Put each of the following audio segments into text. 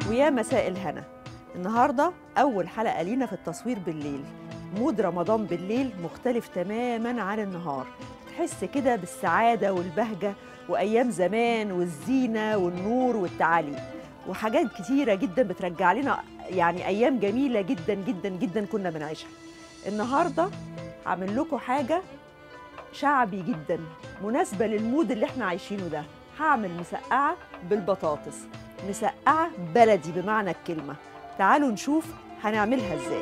ويا مساء الهنا النهارده اول حلقه لينا في التصوير بالليل مود رمضان بالليل مختلف تماما عن النهار تحس كده بالسعاده والبهجه وايام زمان والزينه والنور والتعالي وحاجات كتيره جدا بترجع لنا يعني ايام جميله جدا جدا جدا كنا بنعيشها النهارده عامل لكم حاجه شعبي جدا مناسبه للمود اللي احنا عايشينه ده هعمل مسقعه بالبطاطس مسقعه بلدي بمعنى الكلمه تعالوا نشوف هنعملها ازاي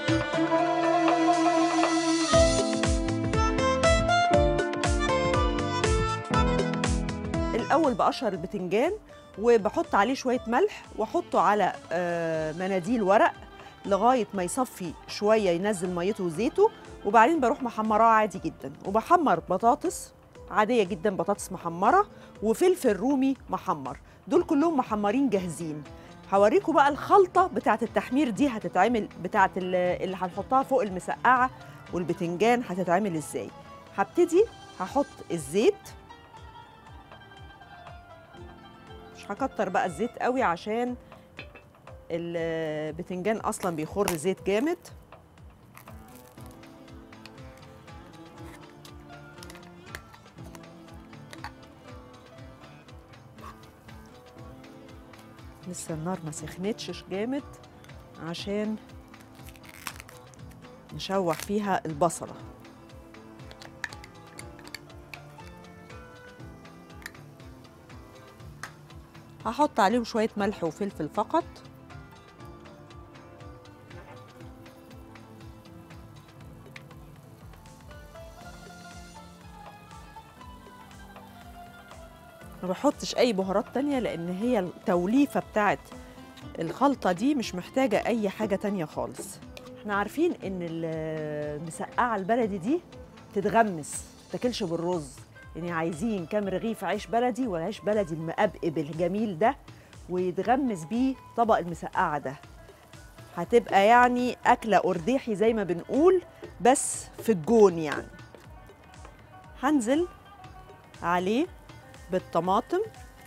الاول بقشر البتنجان وبحط عليه شويه ملح واحطه على آه، مناديل ورق لغايه ما يصفي شويه ينزل ميته وزيته وبعدين بروح محمراه عادي جدا وبحمر بطاطس عاديه جدا بطاطس محمره وفلفل رومي محمر دول كلهم محمرين جاهزين هوريكم بقى الخلطه بتاعه التحمير دي هتتعمل بتاعه ال- اللي هنحطها فوق المسقعه والبتنجان هتتعمل ازاي هبتدي هحط الزيت مش هكتر بقى الزيت قوي عشان البتنجان اصلا بيخر زيت جامد لسه النار ما سخنتش جامد عشان نشوح فيها البصله هحط عليهم شويه ملح وفلفل فقط ما بحطش اي بهارات تانية لان هي التوليفه بتاعت الخلطه دي مش محتاجه اي حاجه تانية خالص احنا عارفين ان المسقعه البلدي دي تتغمس تاكلش بالرز يعني عايزين كام رغيف عيش بلدي والعيش بلدي المقبقب الجميل ده ويتغمس بيه طبق المسقعه ده هتبقى يعني اكله ارديحي زي ما بنقول بس في الجون يعني هنزل عليه بالطماطم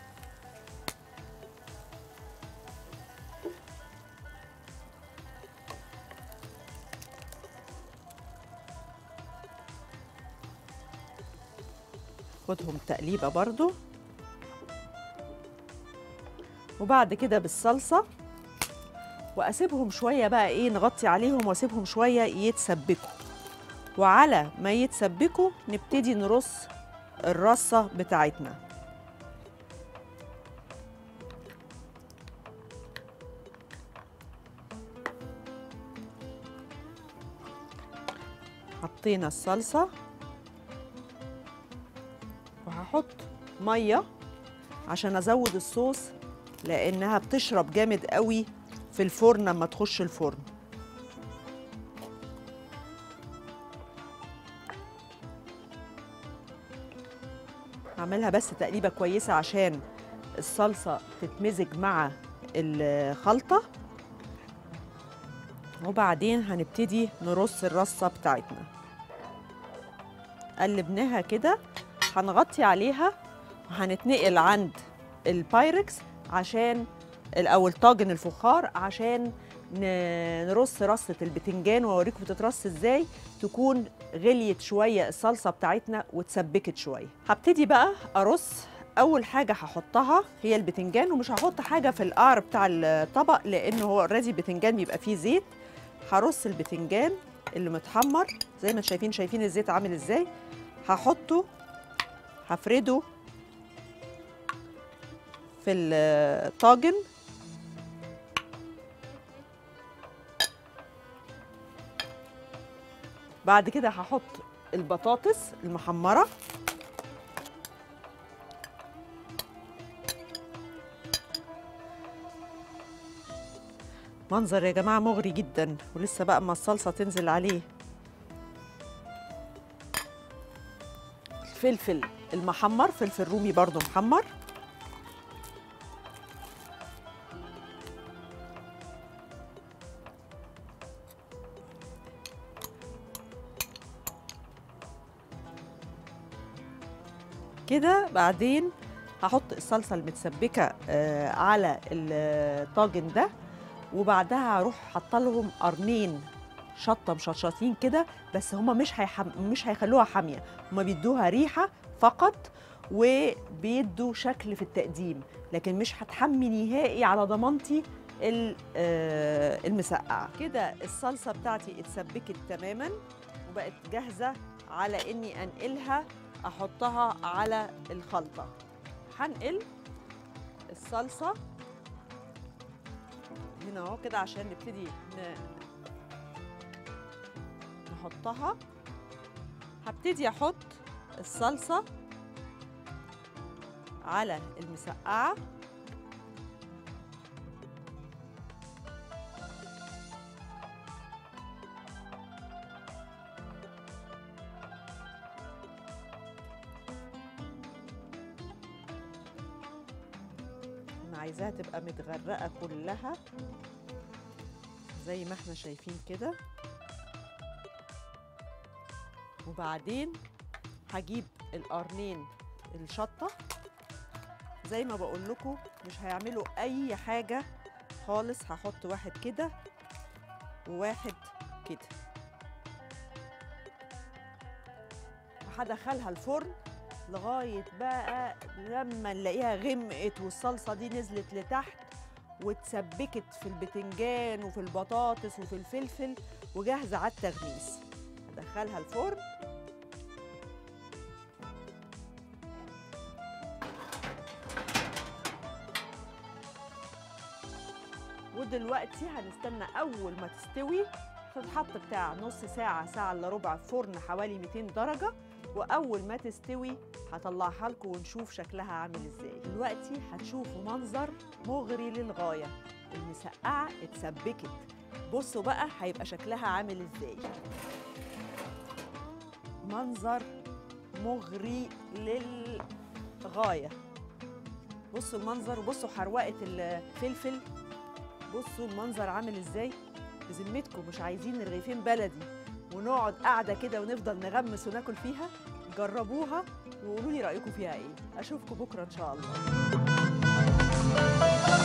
خدهم تقليبه برضو وبعد كده بالصلصه واسيبهم شويه بقى ايه نغطي عليهم واسيبهم شويه يتسبكوا وعلى ما يتسبكوا نبتدي نرص الرصه بتاعتنا حطينا الصلصه وهحط ميه عشان ازود الصوص لانها بتشرب جامد قوي في الفرن لما تخش الفرن هعملها بس تقليبه كويسه عشان الصلصه تتمزج مع الخلطه وبعدين هنبتدي نرص الرصه بتاعتنا قلبناها كده هنغطي عليها وهنتنقل عند البايركس عشان او الطاجن الفخار عشان ن- نرص رصه البتنجان واوريكم بتترص ازاي تكون غليت شويه الصلصه بتاعتنا وتسبكت شويه هبتدي بقى ارص اول حاجه هحطها هي البتنجان ومش هحط حاجه في القعر بتاع الطبق لانه هو اوريدي البتنجان بيبقى فيه زيت هرص البتنجان اللي متحمر زي ما انتم شايفين شايفين الزيت عامل ازاي هحطه هفرده في الطاجن بعد كده هحط البطاطس المحمرة منظر يا جماعة مغري جدا ولسه بقى اما الصلصة تنزل عليه الفلفل المحمر فلفل رومي برضو محمر كده بعدين هحط الصلصه المتسبكه آه، على الطاجن ده وبعدها هروح حاطه لهم قرنين شطه مشطشطين كده بس هما مش هيحم... مش هيخلوها حاميه هما بيدوها ريحه فقط وبيدوا شكل في التقديم لكن مش هتحمي نهائي على ضمانتي ال- آه، المسقعه كده الصلصه بتاعتي اتسبكت تماما وبقت جاهزه على اني انقلها احطها على الخلطه هنقل الصلصه هنا اهو كده عشان نبتدي ن... نحطها هبتدي احط الصلصه على المسقعه انا عايزاها تبقى متغرقه كلها زي ما احنا شايفين كده وبعدين هجيب القرنين الشطه زي ما بقول لكم مش هيعملوا اي حاجه خالص هحط واحد كده وواحد كده وهدخلها الفرن لغايه بقى لما نلاقيها غمقت والصلصه دي نزلت لتحت واتسبكت في البتنجان وفي البطاطس وفي الفلفل وجاهزه على التغميس ادخلها الفرن ودلوقتي هنستنى اول ما تستوي تتحط بتاع نص ساعة ساعة الا ربع في فرن حوالي 200 درجة وأول ما تستوي هطلعها لكم ونشوف شكلها عامل ازاي دلوقتي هتشوفوا منظر مغري للغاية المسقعة اتسبكت بصوا بقى هيبقى شكلها عامل ازاي منظر مغري للغاية بصوا المنظر وبصوا حروقة الفلفل بصوا المنظر عامل ازاي بذمتكم مش عايزين رغيفين بلدي ونقعد قاعده كده ونفضل نغمس وناكل فيها جربوها وقولوا لي رايكم فيها ايه اشوفكم بكره ان شاء الله